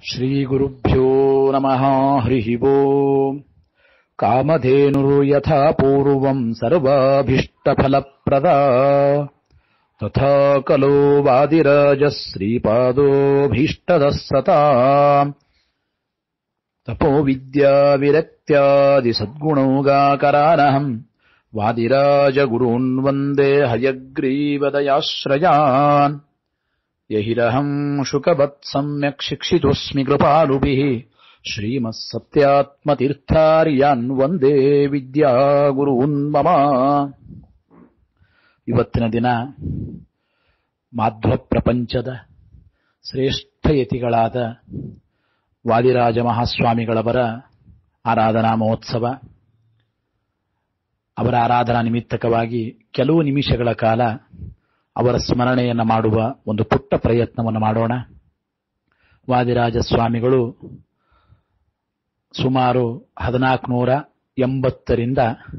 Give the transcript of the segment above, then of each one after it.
श्रीगुरुभ्यो नमः हरिः ओम् कामधेनुर्यथा पूर्वम् सर्वाभीष्टफलप्रदा तथा कलो वादिराजः श्रीपादोऽभीष्टदः सता तपोविद्याविरक्त्यादिसद्गुणोगाकरानहम् वादिराजगुरून् वन्दे हयग्रीवदयाश्रयान् यहिरहम् शुकवत् सम्यक् शिक्षितोऽस्मि कृपालुभिः श्रीमः ಸತ್ಯಾತ್ಮತೀರ್ಥಾರ್ಯಾನ್ ವಂದೇ ವಿದ್ಯಾಗುರುನ್ ಮಮ ಇವತ್ತಿನ ದಿನ ಮಾಧ್ವ ಪ್ರಪಂಚದ ಶ್ರೇಷ್ಠ ಯತಿಗಳಾದ ವಾದಿರಾಜ ಮಹಾಸ್ವಾಮಿಗಳವರ ಆರಾಧನಾ ಮಹೋತ್ಸವ ಅವರ ಆರಾಧನಾ ನಿಮಿತ್ತಕವಾಗಿ ಕೆಲವು ನಿಮಿಷಗಳ ಕಾಲ ಅವರ ಸ್ಮರಣೆಯನ್ನು ಮಾಡುವ ಒಂದು ಪುಟ್ಟ ಪ್ರಯತ್ನವನ್ನು ಮಾಡೋಣ ವಾದಿರಾಜ ಸ್ವಾಮಿಗಳು ಸುಮಾರು ಹದಿನಾಲ್ಕುನೂರ ಎಂಬತ್ತರಿಂದ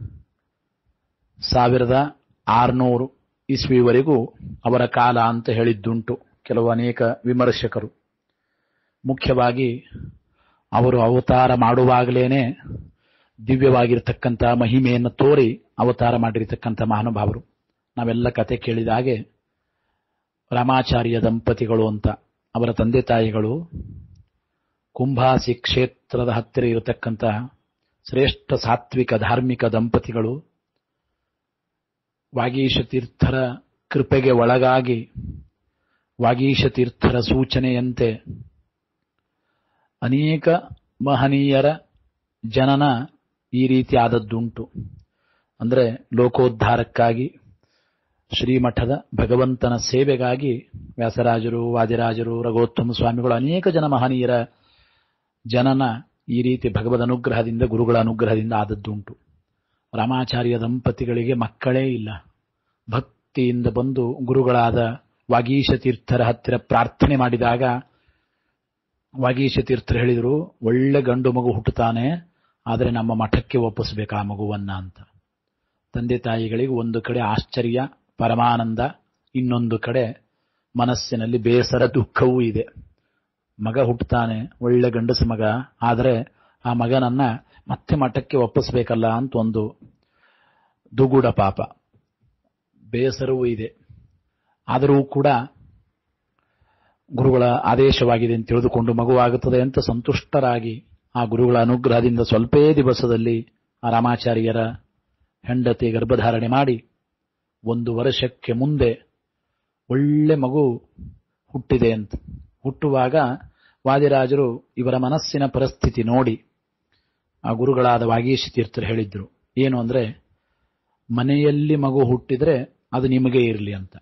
ಸಾವಿರದ ಆರುನೂರು ಇಸ್ವಿವರೆಗೂ ಅವರ ಕಾಲ ಅಂತ ಹೇಳಿದ್ದುಂಟು ಕೆಲವು ಅನೇಕ ವಿಮರ್ಶಕರು ಮುಖ್ಯವಾಗಿ ಅವರು ಅವತಾರ ಮಾಡುವಾಗಲೇನೆ ದಿವ್ಯವಾಗಿರ್ತಕ್ಕಂಥ ಮಹಿಮೆಯನ್ನು ತೋರಿ ಅವತಾರ ಮಾಡಿರತಕ್ಕಂಥ ಮಹಾನುಭಾವರು ನಾವೆಲ್ಲ ಕತೆ ಕೇಳಿದ ಹಾಗೆ ರಾಮಾಚಾರ್ಯ ದಂಪತಿಗಳು ಅಂತ ಅವರ ತಂದೆ ತಾಯಿಗಳು ಕುಂಭಾಸಿ ಕ್ಷೇತ್ರದ ಹತ್ತಿರ ಇರತಕ್ಕಂಥ ಶ್ರೇಷ್ಠ ಸಾತ್ವಿಕ ಧಾರ್ಮಿಕ ದಂಪತಿಗಳು ವಾಗೀಶ ತೀರ್ಥರ ಕೃಪೆಗೆ ಒಳಗಾಗಿ ವಾಗೀಶ ತೀರ್ಥರ ಸೂಚನೆಯಂತೆ ಅನೇಕ ಮಹನೀಯರ ಜನನ ಈ ರೀತಿ ಆದದ್ದುಂಟು ಅಂದರೆ ಲೋಕೋದ್ಧಾರಕ್ಕಾಗಿ ಶ್ರೀಮಠದ ಭಗವಂತನ ಸೇವೆಗಾಗಿ ವ್ಯಾಸರಾಜರು ವಾದಿರಾಜರು ರಘೋತ್ತಮ ಸ್ವಾಮಿಗಳು ಅನೇಕ ಜನ ಮಹನೀಯರ ಜನನ ಈ ರೀತಿ ಭಗವದ್ ಅನುಗ್ರಹದಿಂದ ಗುರುಗಳ ಅನುಗ್ರಹದಿಂದ ಆದದ್ದುಂಟು ರಾಮಾಚಾರ್ಯ ದಂಪತಿಗಳಿಗೆ ಮಕ್ಕಳೇ ಇಲ್ಲ ಭಕ್ತಿಯಿಂದ ಬಂದು ಗುರುಗಳಾದ ವಾಗೀಶ ತೀರ್ಥರ ಹತ್ತಿರ ಪ್ರಾರ್ಥನೆ ಮಾಡಿದಾಗ ವಾಗೀಶ ತೀರ್ಥರು ಹೇಳಿದರು ಒಳ್ಳೆ ಗಂಡು ಮಗು ಹುಟ್ಟುತ್ತಾನೆ ಆದರೆ ನಮ್ಮ ಮಠಕ್ಕೆ ಒಪ್ಪಿಸ್ಬೇಕು ಆ ಮಗುವನ್ನ ಅಂತ ತಂದೆ ತಾಯಿಗಳಿಗೆ ಒಂದು ಕಡೆ ಆಶ್ಚರ್ಯ ಪರಮಾನಂದ ಇನ್ನೊಂದು ಕಡೆ ಮನಸ್ಸಿನಲ್ಲಿ ಬೇಸರ ದುಃಖವೂ ಇದೆ ಮಗ ಹುಟ್ಟುತ್ತಾನೆ ಒಳ್ಳೆ ಗಂಡಸ ಮಗ ಆದರೆ ಆ ಮಗನನ್ನ ಮತ್ತೆ ಮಠಕ್ಕೆ ಒಪ್ಪಿಸ್ಬೇಕಲ್ಲ ಅಂತ ಒಂದು ದುಗುಡ ಪಾಪ ಬೇಸರವೂ ಇದೆ ಆದರೂ ಕೂಡ ಗುರುಗಳ ಆದೇಶವಾಗಿದೆ ಅಂತ ತಿಳಿದುಕೊಂಡು ಮಗುವಾಗುತ್ತದೆ ಅಂತ ಸಂತುಷ್ಟರಾಗಿ ಆ ಗುರುಗಳ ಅನುಗ್ರಹದಿಂದ ಸ್ವಲ್ಪೇ ದಿವಸದಲ್ಲಿ ಆ ರಾಮಾಚಾರ್ಯರ ಹೆಂಡತಿ ಗರ್ಭಧಾರಣೆ ಮಾಡಿ ಒಂದು ವರ್ಷಕ್ಕೆ ಮುಂದೆ ಒಳ್ಳೆ ಮಗು ಹುಟ್ಟಿದೆ ಅಂತ ಹುಟ್ಟುವಾಗ ವಾದಿರಾಜರು ಇವರ ಮನಸ್ಸಿನ ಪರಿಸ್ಥಿತಿ ನೋಡಿ ಆ ಗುರುಗಳಾದ ವಾಗೀಶ ತೀರ್ಥರು ಹೇಳಿದ್ರು ಏನು ಅಂದ್ರೆ ಮನೆಯಲ್ಲಿ ಮಗು ಹುಟ್ಟಿದ್ರೆ ಅದು ನಿಮಗೆ ಇರಲಿ ಅಂತ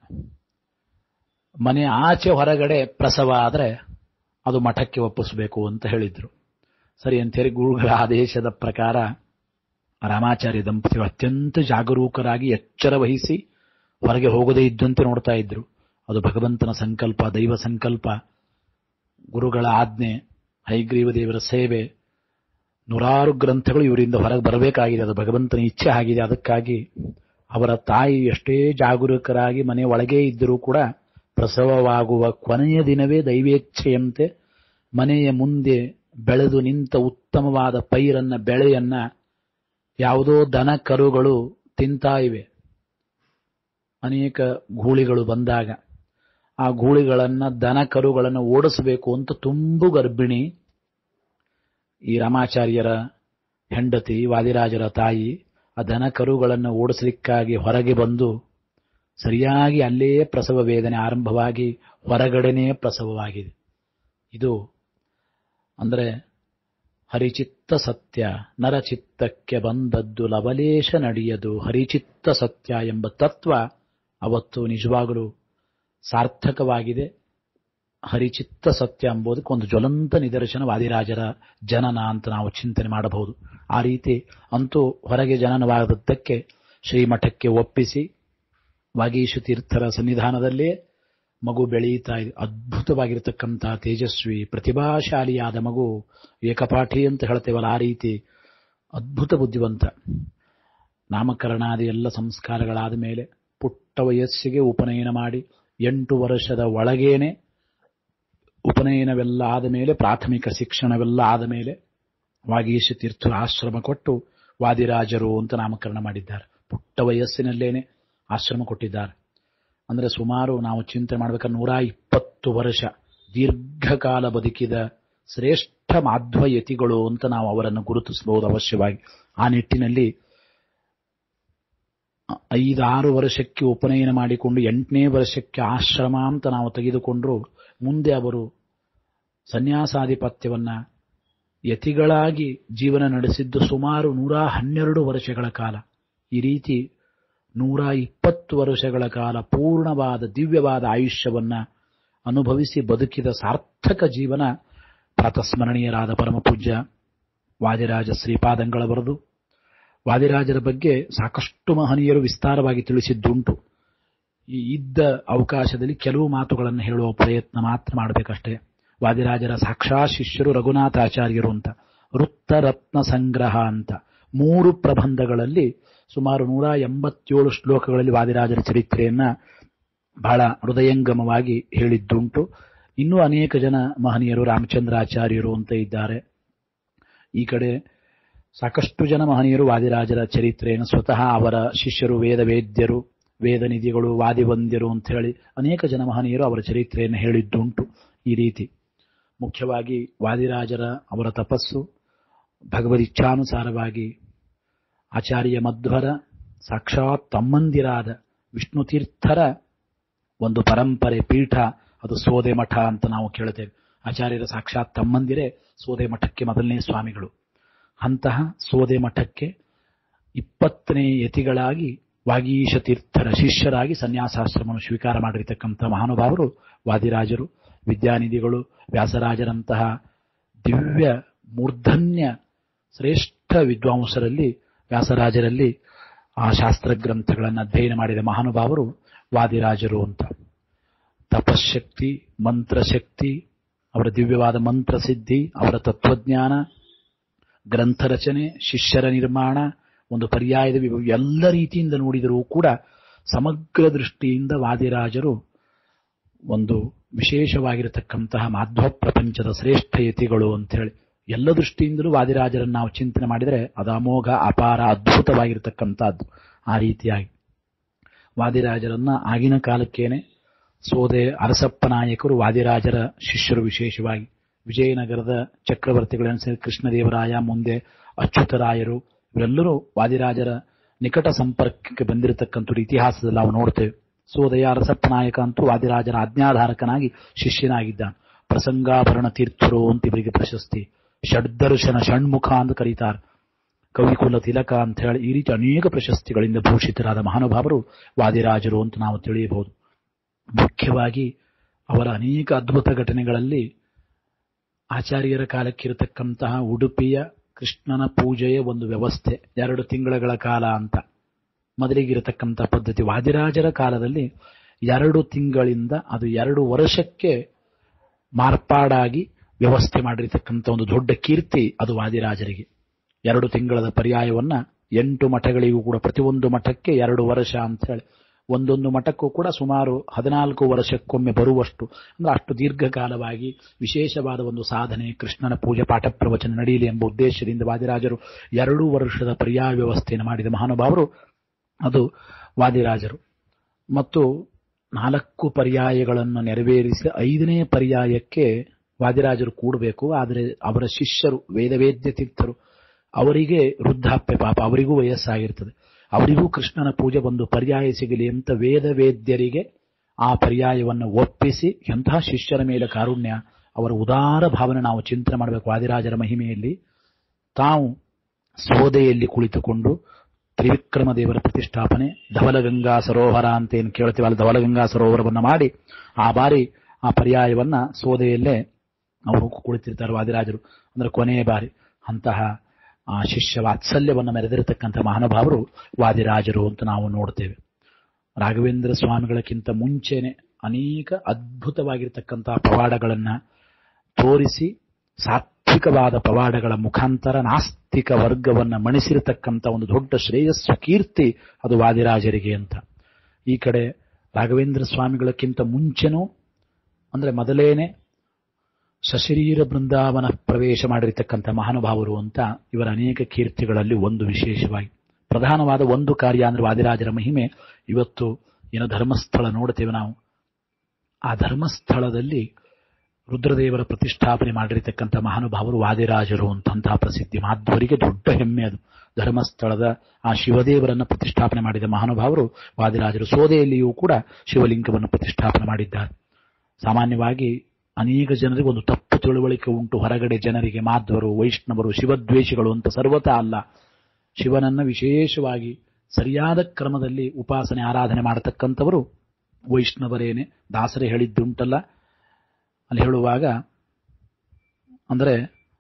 ಮನೆ ಆಚೆ ಹೊರಗಡೆ ಪ್ರಸವ ಆದರೆ ಅದು ಮಠಕ್ಕೆ ಒಪ್ಪಿಸಬೇಕು ಅಂತ ಹೇಳಿದ್ರು ಸರಿ ಅಂತೇಳಿ ಗುರುಗಳ ಆದೇಶದ ಪ್ರಕಾರ ರಾಮಾಚಾರ್ಯ ದಂಪತಿಗಳು ಅತ್ಯಂತ ಜಾಗರೂಕರಾಗಿ ಎಚ್ಚರ ವಹಿಸಿ ಹೊರಗೆ ಹೋಗದೇ ಇದ್ದಂತೆ ನೋಡ್ತಾ ಇದ್ರು ಅದು ಭಗವಂತನ ಸಂಕಲ್ಪ ದೈವ ಸಂಕಲ್ಪ ಗುರುಗಳ ಆಜ್ಞೆ ಹೈಗ್ರೀವ ದೇವರ ಸೇವೆ ನೂರಾರು ಗ್ರಂಥಗಳು ಇವರಿಂದ ಹೊರಗೆ ಬರಬೇಕಾಗಿದೆ ಅದು ಭಗವಂತನ ಇಚ್ಛೆ ಆಗಿದೆ ಅದಕ್ಕಾಗಿ ಅವರ ತಾಯಿ ಎಷ್ಟೇ ಜಾಗರೂಕರಾಗಿ ಮನೆ ಒಳಗೇ ಇದ್ದರೂ ಕೂಡ ಪ್ರಸವವಾಗುವ ಕೊನೆಯ ದಿನವೇ ದೈವೇಚ್ಛೆಯಂತೆ ಮನೆಯ ಮುಂದೆ ಬೆಳೆದು ನಿಂತ ಉತ್ತಮವಾದ ಪೈರನ್ನ ಬೆಳೆಯನ್ನ ಯಾವುದೋ ದನ ಕರುಗಳು ತಿಂತಾ ಇವೆ ಅನೇಕ ಗೂಳಿಗಳು ಬಂದಾಗ ಆ ಗೂಳಿಗಳನ್ನ ದನ ಕರುಗಳನ್ನು ಓಡಿಸಬೇಕು ಅಂತ ತುಂಬು ಗರ್ಭಿಣಿ ಈ ರಾಮಾಚಾರ್ಯರ ಹೆಂಡತಿ ವಾದಿರಾಜರ ತಾಯಿ ಆ ದನ ಕರುಗಳನ್ನು ಓಡಿಸಲಿಕ್ಕಾಗಿ ಹೊರಗೆ ಬಂದು ಸರಿಯಾಗಿ ಅಲ್ಲೇ ಪ್ರಸವ ವೇದನೆ ಆರಂಭವಾಗಿ ಹೊರಗಡೆನೇ ಪ್ರಸವವಾಗಿದೆ ಇದು ಅಂದರೆ ಹರಿಚಿತ್ತ ಸತ್ಯ ನರಚಿತ್ತಕ್ಕೆ ಬಂದದ್ದು ಲವಲೇಶ ನಡೆಯದು ಹರಿಚಿತ್ತ ಸತ್ಯ ಎಂಬ ತತ್ವ ಅವತ್ತು ನಿಜವಾಗಲೂ ಸಾರ್ಥಕವಾಗಿದೆ ಹರಿಚಿತ್ತ ಸತ್ಯ ಎಂಬುದಕ್ಕೆ ಒಂದು ಜ್ವಲಂತ ನಿದರ್ಶನ ವಾದಿರಾಜರ ಜನನ ಅಂತ ನಾವು ಚಿಂತನೆ ಮಾಡಬಹುದು ಆ ರೀತಿ ಅಂತೂ ಹೊರಗೆ ಜನನವಾದದ್ದಕ್ಕೆ ಶ್ರೀಮಠಕ್ಕೆ ಒಪ್ಪಿಸಿ ವಾಗೀಶ ತೀರ್ಥರ ಸನ್ನಿಧಾನದಲ್ಲೇ ಮಗು ಬೆಳೆಯುತ್ತಾ ಇದೆ ಅದ್ಭುತವಾಗಿರತಕ್ಕಂಥ ತೇಜಸ್ವಿ ಪ್ರತಿಭಾಶಾಲಿಯಾದ ಮಗು ಏಕಪಾಠಿ ಅಂತ ಹೇಳ್ತೇವಲ್ಲ ಆ ರೀತಿ ಅದ್ಭುತ ಬುದ್ಧಿವಂತ ನಾಮಕರಣಾದಿ ಎಲ್ಲ ಸಂಸ್ಕಾರಗಳಾದ ಮೇಲೆ ಪುಟ್ಟ ವಯಸ್ಸಿಗೆ ಉಪನಯನ ಮಾಡಿ ಎಂಟು ವರ್ಷದ ಒಳಗೇನೆ ಉಪನಯನವೆಲ್ಲ ಆದ ಮೇಲೆ ಪ್ರಾಥಮಿಕ ಶಿಕ್ಷಣವೆಲ್ಲ ಆದ ಮೇಲೆ ವಾಗೀಶ ತೀರ್ಥರು ಆಶ್ರಮ ಕೊಟ್ಟು ವಾದಿರಾಜರು ಅಂತ ನಾಮಕರಣ ಮಾಡಿದ್ದಾರೆ ಪುಟ್ಟ ವಯಸ್ಸಿನಲ್ಲೇನೆ ಆಶ್ರಮ ಕೊಟ್ಟಿದ್ದಾರೆ ಅಂದ್ರೆ ಸುಮಾರು ನಾವು ಚಿಂತೆ ಮಾಡ್ಬೇಕಾದ್ರೆ ನೂರ ಇಪ್ಪತ್ತು ವರ್ಷ ದೀರ್ಘಕಾಲ ಬದುಕಿದ ಶ್ರೇಷ್ಠ ಮಾಧ್ವಯತಿಗಳು ಅಂತ ನಾವು ಅವರನ್ನು ಗುರುತಿಸಬಹುದು ಅವಶ್ಯವಾಗಿ ಆ ನಿಟ್ಟಿನಲ್ಲಿ ಐದಾರು ವರ್ಷಕ್ಕೆ ಉಪನಯನ ಮಾಡಿಕೊಂಡು ಎಂಟನೇ ವರ್ಷಕ್ಕೆ ಆಶ್ರಮ ಅಂತ ನಾವು ತೆಗೆದುಕೊಂಡ್ರು ಮುಂದೆ ಅವರು ಸನ್ಯಾಸಾಧಿಪತ್ಯವನ್ನ ಯತಿಗಳಾಗಿ ಜೀವನ ನಡೆಸಿದ್ದು ಸುಮಾರು ನೂರ ಹನ್ನೆರಡು ವರ್ಷಗಳ ಕಾಲ ಈ ರೀತಿ ನೂರ ಇಪ್ಪತ್ತು ವರ್ಷಗಳ ಕಾಲ ಪೂರ್ಣವಾದ ದಿವ್ಯವಾದ ಆಯುಷ್ಯವನ್ನ ಅನುಭವಿಸಿ ಬದುಕಿದ ಸಾರ್ಥಕ ಜೀವನ ಪ್ರಾತಸ್ಮರಣೀಯರಾದ ಪರಮಪೂಜ್ಯ ವಾದಿರಾಜ ಶ್ರೀಪಾದಂಗಳವರದು ವಾದಿರಾಜರ ಬಗ್ಗೆ ಸಾಕಷ್ಟು ಮಹನೀಯರು ವಿಸ್ತಾರವಾಗಿ ತಿಳಿಸಿದ್ದುಂಟು ಈ ಇದ್ದ ಅವಕಾಶದಲ್ಲಿ ಕೆಲವು ಮಾತುಗಳನ್ನು ಹೇಳುವ ಪ್ರಯತ್ನ ಮಾತ್ರ ಮಾಡಬೇಕಷ್ಟೇ ವಾದಿರಾಜರ ಸಾಕ್ಷಾ ಶಿಷ್ಯರು ರಘುನಾಥಾಚಾರ್ಯರು ಅಂತ ವೃತ್ತರತ್ನ ಸಂಗ್ರಹ ಅಂತ ಮೂರು ಪ್ರಬಂಧಗಳಲ್ಲಿ ಸುಮಾರು ನೂರ ಎಂಬತ್ತೇಳು ಶ್ಲೋಕಗಳಲ್ಲಿ ವಾದಿರಾಜರ ಚರಿತ್ರೆಯನ್ನ ಬಹಳ ಹೃದಯಂಗಮವಾಗಿ ಹೇಳಿದ್ದುಂಟು ಇನ್ನೂ ಅನೇಕ ಜನ ಮಹನೀಯರು ರಾಮಚಂದ್ರಾಚಾರ್ಯರು ಅಂತ ಇದ್ದಾರೆ ಈ ಕಡೆ ಸಾಕಷ್ಟು ಜನ ಮಹನೀಯರು ವಾದಿರಾಜರ ಚರಿತ್ರೆಯನ್ನು ಸ್ವತಃ ಅವರ ಶಿಷ್ಯರು ವೇದ ವೇದ್ಯರು ವೇದ ನಿಧಿಗಳು ವಾದಿವಂದ್ಯರು ಅಂತ ಹೇಳಿ ಅನೇಕ ಜನ ಮಹನೀಯರು ಅವರ ಚರಿತ್ರೆಯನ್ನು ಹೇಳಿದ್ದುಂಟು ಈ ರೀತಿ ಮುಖ್ಯವಾಗಿ ವಾದಿರಾಜರ ಅವರ ತಪಸ್ಸು ಭಗವದಿಚ್ಛಾನುಸಾರವಾಗಿ ಆಚಾರ್ಯ ಮಧ್ವರ ಸಾಕ್ಷಾತ್ ತಮ್ಮಂದಿರಾದ ವಿಷ್ಣು ತೀರ್ಥರ ಒಂದು ಪರಂಪರೆ ಪೀಠ ಅದು ಸೋದೆ ಮಠ ಅಂತ ನಾವು ಕೇಳುತ್ತೇವೆ ಆಚಾರ್ಯರ ಸಾಕ್ಷಾತ್ ತಮ್ಮಂದಿರೇ ಸೋದೆ ಮಠಕ್ಕೆ ಮೊದಲನೇ ಸ್ವಾಮಿಗಳು ಅಂತಹ ಸೋದೆ ಮಠಕ್ಕೆ ಇಪ್ಪತ್ತನೇ ಯತಿಗಳಾಗಿ ವಾಗೀಶ ತೀರ್ಥರ ಶಿಷ್ಯರಾಗಿ ಸನ್ಯಾಸಾಶ್ರಮವನ್ನು ಸ್ವೀಕಾರ ಮಾಡಿರತಕ್ಕಂಥ ಮಹಾನುಭಾವರು ವಾದಿರಾಜರು ವಿದ್ಯಾನಿಧಿಗಳು ವ್ಯಾಸರಾಜರಂತಹ ದಿವ್ಯ ಮೂರ್ಧನ್ಯ ಶ್ರೇಷ್ಠ ವಿದ್ವಾಂಸರಲ್ಲಿ ವ್ಯಾಸರಾಜರಲ್ಲಿ ಆ ಶಾಸ್ತ್ರ ಗ್ರಂಥಗಳನ್ನು ಅಧ್ಯಯನ ಮಾಡಿದ ಮಹಾನುಭಾವರು ವಾದಿರಾಜರು ಅಂತ ತಪಶಕ್ತಿ ಮಂತ್ರಶಕ್ತಿ ಅವರ ದಿವ್ಯವಾದ ಮಂತ್ರ ಸಿದ್ಧಿ ಅವರ ತತ್ವಜ್ಞಾನ ಗ್ರಂಥ ರಚನೆ ಶಿಷ್ಯರ ನಿರ್ಮಾಣ ಒಂದು ಪರ್ಯಾಯದ ವಿಭ- ಎಲ್ಲ ರೀತಿಯಿಂದ ನೋಡಿದರೂ ಕೂಡ ಸಮಗ್ರ ದೃಷ್ಟಿಯಿಂದ ವಾದಿರಾಜರು ಒಂದು ವಿಶೇಷವಾಗಿರತಕ್ಕಂತಹ ಮಾಧ್ವ ಪ್ರಪಂಚದ ಶ್ರೇಷ್ಠ ಯತಿಗಳು ಅಂತ ಹೇಳಿ ಎಲ್ಲ ದೃಷ್ಟಿಯಿಂದಲೂ ವಾದಿರಾಜರನ್ನು ನಾವು ಚಿಂತನೆ ಮಾಡಿದರೆ ಅದು ಅಮೋಘ ಅಪಾರ ಅದ್ಭುತವಾಗಿರತಕ್ಕಂಥದ್ದು ಆ ರೀತಿಯಾಗಿ ವಾದಿರಾಜರನ್ನ ಆಗಿನ ಕಾಲಕ್ಕೇನೆ ಸೋದೆ ಅರಸಪ್ಪ ನಾಯಕರು ವಾದಿರಾಜರ ಶಿಷ್ಯರು ವಿಶೇಷವಾಗಿ ವಿಜಯನಗರದ ಚಕ್ರವರ್ತಿಗಳನ್ನ ಕೃಷ್ಣದೇವರಾಯ ಮುಂದೆ ಅಚ್ಯುತರಾಯರು ಇವರೆಲ್ಲರೂ ವಾದಿರಾಜರ ನಿಕಟ ಸಂಪರ್ಕಕ್ಕೆ ಬಂದಿರತಕ್ಕಂಥ ಇತಿಹಾಸದಲ್ಲಿ ನಾವು ನೋಡ್ತೇವೆ ಸೋದಯ ಅರಸಪ್ಪ ನಾಯಕ ಅಂತೂ ವಾದಿರಾಜರ ಆಜ್ಞಾಧಾರಕನಾಗಿ ಶಿಷ್ಯನಾಗಿದ್ದಾನೆ ಪ್ರಸಂಗಾಭರಣ ತೀರ್ಥರು ಅಂತ ಇವರಿಗೆ ಪ್ರಶಸ್ತಿ ಷಡ್ದರ್ಶನ ಷಣ್ಮುಖ ಅಂತ ಕರೀತಾರೆ ಕವಿಕುಲ ತಿಲಕ ಅಂತ ಹೇಳಿ ಈ ರೀತಿ ಅನೇಕ ಪ್ರಶಸ್ತಿಗಳಿಂದ ಭೂಷಿತರಾದ ಮಹಾನುಭಾವರು ವಾದಿರಾಜರು ಅಂತ ನಾವು ತಿಳಿಯಬಹುದು ಮುಖ್ಯವಾಗಿ ಅವರ ಅನೇಕ ಅದ್ಭುತ ಘಟನೆಗಳಲ್ಲಿ ಆಚಾರ್ಯರ ಕಾಲಕ್ಕಿರತಕ್ಕಂತಹ ಉಡುಪಿಯ ಕೃಷ್ಣನ ಪೂಜೆಯ ಒಂದು ವ್ಯವಸ್ಥೆ ಎರಡು ತಿಂಗಳ ಕಾಲ ಅಂತ ಮೊದಲಿಗಿರತಕ್ಕಂಥ ಪದ್ಧತಿ ವಾದಿರಾಜರ ಕಾಲದಲ್ಲಿ ಎರಡು ತಿಂಗಳಿಂದ ಅದು ಎರಡು ವರ್ಷಕ್ಕೆ ಮಾರ್ಪಾಡಾಗಿ ವ್ಯವಸ್ಥೆ ಮಾಡಿರತಕ್ಕಂಥ ಒಂದು ದೊಡ್ಡ ಕೀರ್ತಿ ಅದು ವಾದಿರಾಜರಿಗೆ ಎರಡು ತಿಂಗಳದ ಪರ್ಯಾಯವನ್ನ ಎಂಟು ಮಠಗಳಿಗೂ ಕೂಡ ಪ್ರತಿಯೊಂದು ಮಠಕ್ಕೆ ಎರಡು ವರ್ಷ ಅಂತ ಹೇಳಿ ಒಂದೊಂದು ಮಠಕ್ಕೂ ಕೂಡ ಸುಮಾರು ಹದಿನಾಲ್ಕು ವರ್ಷಕ್ಕೊಮ್ಮೆ ಬರುವಷ್ಟು ಅಂದ್ರೆ ಅಷ್ಟು ದೀರ್ಘಕಾಲವಾಗಿ ವಿಶೇಷವಾದ ಒಂದು ಸಾಧನೆ ಕೃಷ್ಣನ ಪೂಜೆ ಪಾಠ ಪ್ರವಚನ ನಡೆಯಲಿ ಎಂಬ ಉದ್ದೇಶದಿಂದ ವಾದಿರಾಜರು ಎರಡು ವರ್ಷದ ಪರ್ಯಾಯ ವ್ಯವಸ್ಥೆಯನ್ನು ಮಾಡಿದ ಮಹಾನುಭಾವರು ಅದು ವಾದಿರಾಜರು ಮತ್ತು ನಾಲ್ಕು ಪರ್ಯಾಯಗಳನ್ನು ನೆರವೇರಿಸಿ ಐದನೇ ಪರ್ಯಾಯಕ್ಕೆ ವಾದಿರಾಜರು ಕೂಡಬೇಕು ಆದರೆ ಅವರ ಶಿಷ್ಯರು ವೇದವೇದ್ಯ ತೀರ್ಥರು ಅವರಿಗೆ ವೃದ್ಧಾಪ್ಯ ಪಾಪ ಅವರಿಗೂ ವಯಸ್ಸಾಗಿರ್ತದೆ ಅವರಿಗೂ ಕೃಷ್ಣನ ಪೂಜೆ ಒಂದು ಪರ್ಯಾಯ ಸಿಗಲಿ ಅಂತ ವೇದವೇದ್ಯರಿಗೆ ಆ ಪರ್ಯಾಯವನ್ನು ಒಪ್ಪಿಸಿ ಎಂತಹ ಶಿಷ್ಯರ ಮೇಲೆ ಕಾರುಣ್ಯ ಅವರ ಉದಾರ ಭಾವನೆ ನಾವು ಚಿಂತನೆ ಮಾಡಬೇಕು ವಾದಿರಾಜರ ಮಹಿಮೆಯಲ್ಲಿ ತಾವು ಸೋದೆಯಲ್ಲಿ ಕುಳಿತುಕೊಂಡು ತ್ರಿವಿಕ್ರಮ ದೇವರ ಪ್ರತಿಷ್ಠಾಪನೆ ಧವಲಗಂಗಾ ಸರೋವರ ಅಂತ ಏನು ಕೇಳ್ತೀವಿ ಅಲ್ಲಿ ಧವಲಗಂಗಾ ಸರೋವರವನ್ನ ಮಾಡಿ ಆ ಬಾರಿ ಆ ಪರ್ಯಾಯವನ್ನ ಸೋದೆಯಲ್ಲೇ ಅವರು ಕುಳಿತಿರ್ತಾರೆ ವಾದಿರಾಜರು ಅಂದ್ರೆ ಕೊನೆಯ ಬಾರಿ ಅಂತಹ ಆ ಶಿಷ್ಯ ವಾತ್ಸಲ್ಯವನ್ನು ಮೆರೆದಿರತಕ್ಕಂಥ ಮಹಾನುಭಾವರು ವಾದಿರಾಜರು ಅಂತ ನಾವು ನೋಡ್ತೇವೆ ರಾಘವೇಂದ್ರ ಸ್ವಾಮಿಗಳಕ್ಕಿಂತ ಮುಂಚೆನೆ ಅನೇಕ ಅದ್ಭುತವಾಗಿರ್ತಕ್ಕಂತಹ ಪವಾಡಗಳನ್ನ ತೋರಿಸಿ ಸಾತ್ವಿಕವಾದ ಪವಾಡಗಳ ಮುಖಾಂತರ ನಾಸ್ತಿಕ ವರ್ಗವನ್ನ ಮಣಿಸಿರತಕ್ಕಂಥ ಒಂದು ದೊಡ್ಡ ಶ್ರೇಯಸ್ಸು ಕೀರ್ತಿ ಅದು ವಾದಿರಾಜರಿಗೆ ಅಂತ ಈ ಕಡೆ ರಾಘವೇಂದ್ರ ಸ್ವಾಮಿಗಳಕ್ಕಿಂತ ಮುಂಚೆನೂ ಅಂದ್ರೆ ಮೊದಲೇನೆ ಸಶರೀರ ಬೃಂದಾವನ ಪ್ರವೇಶ ಮಾಡಿರತಕ್ಕಂಥ ಮಹಾನುಭಾವರು ಅಂತ ಇವರ ಅನೇಕ ಕೀರ್ತಿಗಳಲ್ಲಿ ಒಂದು ವಿಶೇಷವಾಗಿ ಪ್ರಧಾನವಾದ ಒಂದು ಕಾರ್ಯ ಅಂದ್ರೆ ವಾದಿರಾಜರ ಮಹಿಮೆ ಇವತ್ತು ಏನೋ ಧರ್ಮಸ್ಥಳ ನೋಡ್ತೇವೆ ನಾವು ಆ ಧರ್ಮಸ್ಥಳದಲ್ಲಿ ರುದ್ರದೇವರ ಪ್ರತಿಷ್ಠಾಪನೆ ಮಾಡಿರತಕ್ಕಂಥ ಮಹಾನುಭಾವರು ವಾದಿರಾಜರು ಅಂತಂತಹ ಪ್ರಸಿದ್ಧಿ ಮಾಧ್ವರಿಗೆ ದೊಡ್ಡ ಹೆಮ್ಮೆ ಅದು ಧರ್ಮಸ್ಥಳದ ಆ ಶಿವದೇವರನ್ನ ಪ್ರತಿಷ್ಠಾಪನೆ ಮಾಡಿದ ಮಹಾನುಭಾವರು ವಾದಿರಾಜರು ಸೋದೆಯಲ್ಲಿಯೂ ಕೂಡ ಶಿವಲಿಂಗವನ್ನು ಪ್ರತಿಷ್ಠಾಪನೆ ಮಾಡಿದ್ದಾರೆ ಸಾಮಾನ್ಯವಾಗಿ ಅನೇಕ ಜನರಿಗೆ ಒಂದು ತಪ್ಪು ತಿಳುವಳಿಕೆ ಉಂಟು ಹೊರಗಡೆ ಜನರಿಗೆ ಮಾಧ್ವರು ವೈಷ್ಣವರು ಶಿವದ್ವೇಷಿಗಳು ಅಂತ ಸರ್ವತಾ ಅಲ್ಲ ಶಿವನನ್ನ ವಿಶೇಷವಾಗಿ ಸರಿಯಾದ ಕ್ರಮದಲ್ಲಿ ಉಪಾಸನೆ ಆರಾಧನೆ ಮಾಡತಕ್ಕಂಥವರು ವೈಷ್ಣವರೇನೆ ದಾಸರೇ ಹೇಳಿದ್ದುಂಟಲ್ಲ ಅಲ್ಲಿ ಹೇಳುವಾಗ ಅಂದರೆ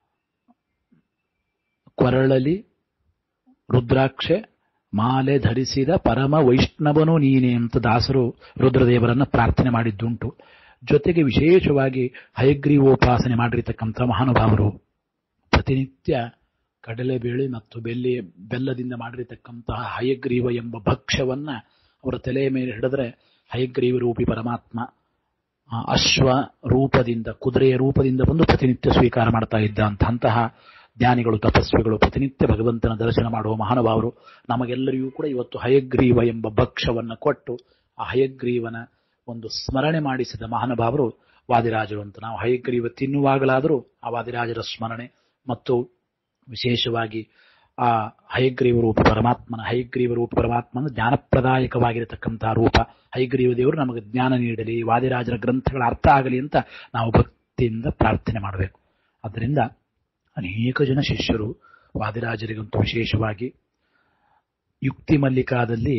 ಕೊರಳಲಿ ರುದ್ರಾಕ್ಷೆ ಮಾಲೆ ಧರಿಸಿದ ಪರಮ ವೈಷ್ಣವನು ನೀನೆ ಅಂತ ದಾಸರು ರುದ್ರದೇವರನ್ನ ಪ್ರಾರ್ಥನೆ ಮಾಡಿದ್ದುಂಟು ಜೊತೆಗೆ ವಿಶೇಷವಾಗಿ ಹಯಗ್ರೀವೋಪಾಸನೆ ಮಾಡಿರತಕ್ಕಂಥ ಮಹಾನುಭಾವರು ಪ್ರತಿನಿತ್ಯ ಕಡಲೆಬೇಳೆ ಮತ್ತು ಬೆಲ್ಲಿ ಬೆಲ್ಲದಿಂದ ಮಾಡಿರತಕ್ಕಂತಹ ಹಯಗ್ರೀವ ಎಂಬ ಭಕ್ಷ್ಯವನ್ನ ಅವರ ತಲೆಯ ಮೇಲೆ ಹಿಡಿದ್ರೆ ಹಯಗ್ರೀವ ರೂಪಿ ಪರಮಾತ್ಮ ಆ ಅಶ್ವ ರೂಪದಿಂದ ಕುದುರೆಯ ರೂಪದಿಂದ ಬಂದು ಪ್ರತಿನಿತ್ಯ ಸ್ವೀಕಾರ ಮಾಡ್ತಾ ಇದ್ದ ಅಂತಹ ಜ್ಞಾನಿಗಳು ತಪಸ್ವಿಗಳು ಪ್ರತಿನಿತ್ಯ ಭಗವಂತನ ದರ್ಶನ ಮಾಡುವ ಮಹಾನುಭಾವರು ನಮಗೆಲ್ಲರಿಗೂ ಕೂಡ ಇವತ್ತು ಹಯಗ್ರೀವ ಎಂಬ ಭಕ್ಷ್ಯವನ್ನ ಕೊಟ್ಟು ಆ ಹಯಗ್ರೀವನ ಒಂದು ಸ್ಮರಣೆ ಮಾಡಿಸಿದ ಮಹಾನುಭಾವರು ವಾದಿರಾಜರು ಅಂತ ನಾವು ಹಯಗ್ರೀವ ತಿನ್ನುವಾಗಲಾದರೂ ಆ ವಾದಿರಾಜರ ಸ್ಮರಣೆ ಮತ್ತು ವಿಶೇಷವಾಗಿ ಆ ಹಯಗ್ರೀವ ರೂಪ ಪರಮಾತ್ಮನ ಹಯಗ್ರೀವ ರೂಪ ಪರಮಾತ್ಮನ ಜ್ಞಾನಪ್ರದಾಯಕವಾಗಿರತಕ್ಕಂತಹ ರೂಪ ಹಯಗ್ರೀವ ದೇವರು ನಮಗೆ ಜ್ಞಾನ ನೀಡಲಿ ವಾದಿರಾಜರ ಗ್ರಂಥಗಳ ಅರ್ಥ ಆಗಲಿ ಅಂತ ನಾವು ಭಕ್ತಿಯಿಂದ ಪ್ರಾರ್ಥನೆ ಮಾಡಬೇಕು ಅದರಿಂದ ಅನೇಕ ಜನ ಶಿಷ್ಯರು ವಾದಿರಾಜರಿಗಂತೂ ವಿಶೇಷವಾಗಿ ಯುಕ್ತಿ ಮಲ್ಲಿಕಾದಲ್ಲಿ